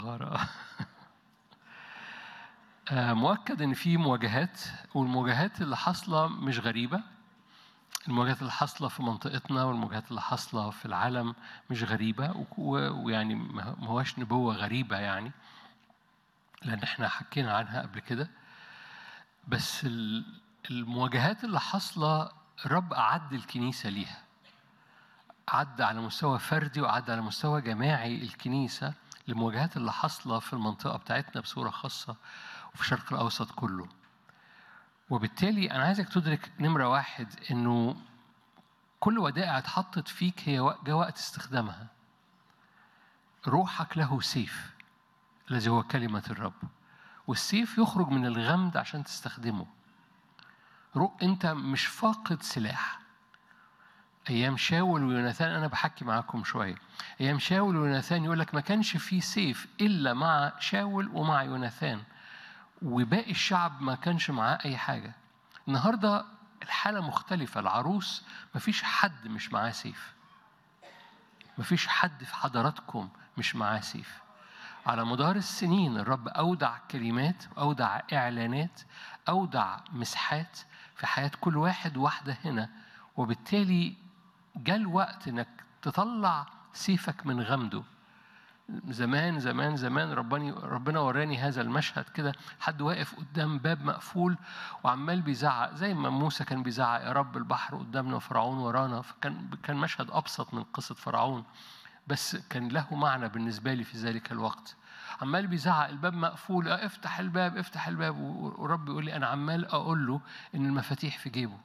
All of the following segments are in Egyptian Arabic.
المغارة آه، مؤكد ان في مواجهات والمواجهات اللي حاصله مش غريبه المواجهات اللي حاصله في منطقتنا والمواجهات اللي حاصله في العالم مش غريبه و- و- ويعني ما ما هواش نبوه غريبه يعني لان احنا حكينا عنها قبل كده بس ال- المواجهات اللي حاصله الرب اعد الكنيسه ليها عد على مستوى فردي وعد على مستوى جماعي الكنيسه للمواجهات اللي حاصله في المنطقه بتاعتنا بصوره خاصه وفي الشرق الاوسط كله وبالتالي انا عايزك تدرك نمره واحد انه كل ودائع اتحطت فيك هي وق- جاء وقت استخدامها روحك له سيف الذي هو كلمه الرب والسيف يخرج من الغمد عشان تستخدمه رو انت مش فاقد سلاح ايام شاول ويوناثان انا بحكي معاكم شويه ايام شاول ويوناثان يقول لك ما كانش في سيف الا مع شاول ومع يوناثان وباقي الشعب ما كانش معاه اي حاجه النهارده الحاله مختلفه العروس ما فيش حد مش معاه سيف ما فيش حد في حضراتكم مش معاه سيف على مدار السنين الرب أودع كلمات أودع إعلانات أودع مسحات في حياة كل واحد واحدة هنا وبالتالي جاء الوقت إنك تطلع سيفك من غمده زمان زمان زمان رباني ربنا وراني هذا المشهد كده حد واقف قدام باب مقفول وعمال بيزعق زي ما موسى كان بيزعق يا رب البحر قدامنا وفرعون ورانا فكان كان مشهد ابسط من قصه فرعون بس كان له معنى بالنسبه لي في ذلك الوقت عمال بيزعق الباب مقفول آه، افتح الباب افتح الباب و- ورب يقول لي انا عمال اقول له ان المفاتيح في جيبه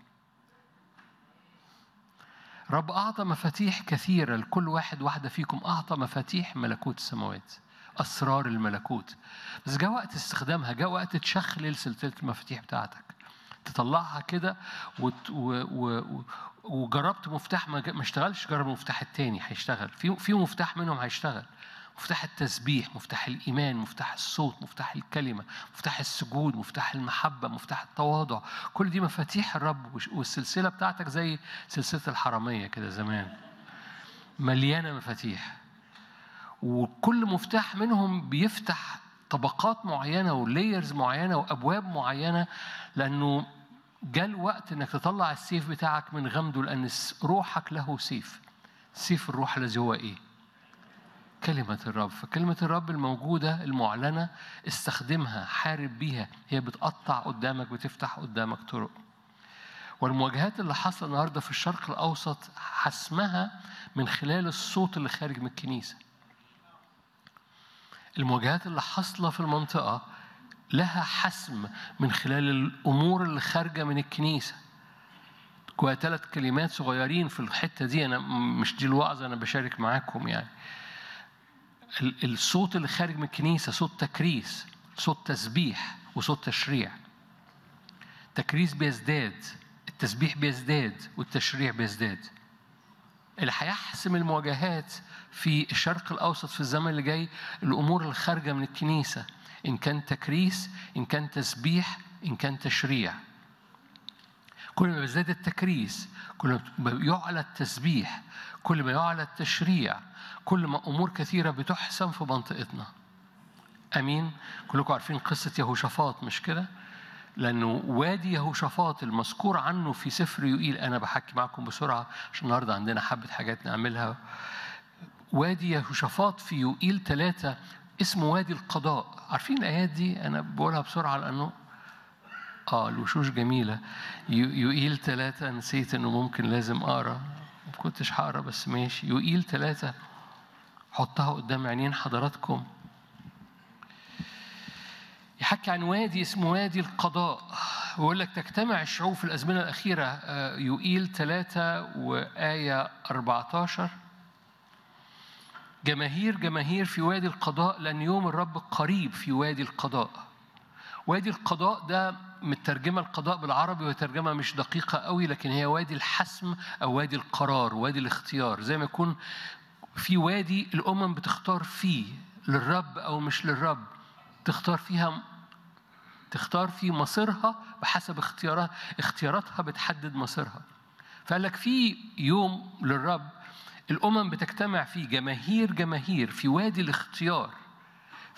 رب أعطى مفاتيح كثيرة لكل واحد واحدة فيكم أعطى مفاتيح ملكوت السماوات أسرار الملكوت بس جاء وقت استخدامها جاء وقت تشخلل سلسلة المفاتيح بتاعتك تطلعها كده وت... و... و... و... وجربت مفتاح ما, ج- ما اشتغلش جرب المفتاح التاني هيشتغل في في مفتاح منهم هيشتغل مفتاح التسبيح مفتاح الإيمان مفتاح الصوت مفتاح الكلمة مفتاح السجود مفتاح المحبة مفتاح التواضع كل دي مفاتيح الرب وش- والسلسلة بتاعتك زي سلسلة الحرامية كده زمان مليانة مفاتيح وكل مفتاح منهم بيفتح طبقات معينة وليرز معينة وأبواب معينة لأنه جاء الوقت إنك تطلع السيف بتاعك من غمده لأن الس- روحك له سيف سيف الروح الذي هو إيه؟ كلمة الرب فكلمة الرب الموجودة المعلنة استخدمها حارب بيها هي بتقطع قدامك بتفتح قدامك طرق والمواجهات اللي حاصلة النهاردة في الشرق الأوسط حسمها من خلال الصوت اللي خارج من الكنيسة المواجهات اللي حاصلة في المنطقة لها حسم من خلال الأمور اللي خارجة من الكنيسة جوا ثلاث كلمات صغيرين في الحتة دي أنا مش دي الوعظة أنا بشارك معاكم يعني ال- الصوت اللي خارج من الكنيسة صوت تكريس صوت تسبيح وصوت تشريع تكريس بيزداد التسبيح بيزداد والتشريع بيزداد اللي هيحسم المواجهات في الشرق الأوسط في الزمن اللي جاي الأمور اللي خارجة من الكنيسة إن كان تكريس إن كان تسبيح إن كان تشريع كل ما بيزداد التكريس كل ما يعلى التسبيح كل ما يعلى التشريع كل ما أمور كثيرة بتحسم في منطقتنا أمين كلكم عارفين قصة يهوشافاط مش كده لأنه وادي يهوشافاط المذكور عنه في سفر يوئيل أنا بحكي معكم بسرعة عشان النهاردة عندنا حبة حاجات نعملها وادي يهوشافاط في يوئيل ثلاثة اسمه وادي القضاء عارفين الآيات دي أنا بقولها بسرعة لأنه آه الوشوش جميلة يو- يوئيل ثلاثة نسيت إنه ممكن لازم أقرأ ما كنتش هقرأ بس ماشي يوئيل ثلاثة حطها قدام عينين حضراتكم يحكي عن وادي اسمه وادي القضاء ويقول لك تجتمع الشعوب في الأزمنة الأخيرة آه، يوئيل ثلاثة وآية 14 جماهير جماهير في وادي القضاء لأن يوم الرب قريب في وادي القضاء وادي القضاء ده مترجمة القضاء بالعربي وهي ترجمة مش دقيقة قوي لكن هي وادي الحسم أو وادي القرار وادي الاختيار زي ما يكون في وادي الأمم بتختار فيه للرب أو مش للرب تختار فيها تختار في مصيرها بحسب اختيارها اختياراتها بتحدد مصيرها فقال لك في يوم للرب الأمم بتجتمع فيه جماهير جماهير في وادي الاختيار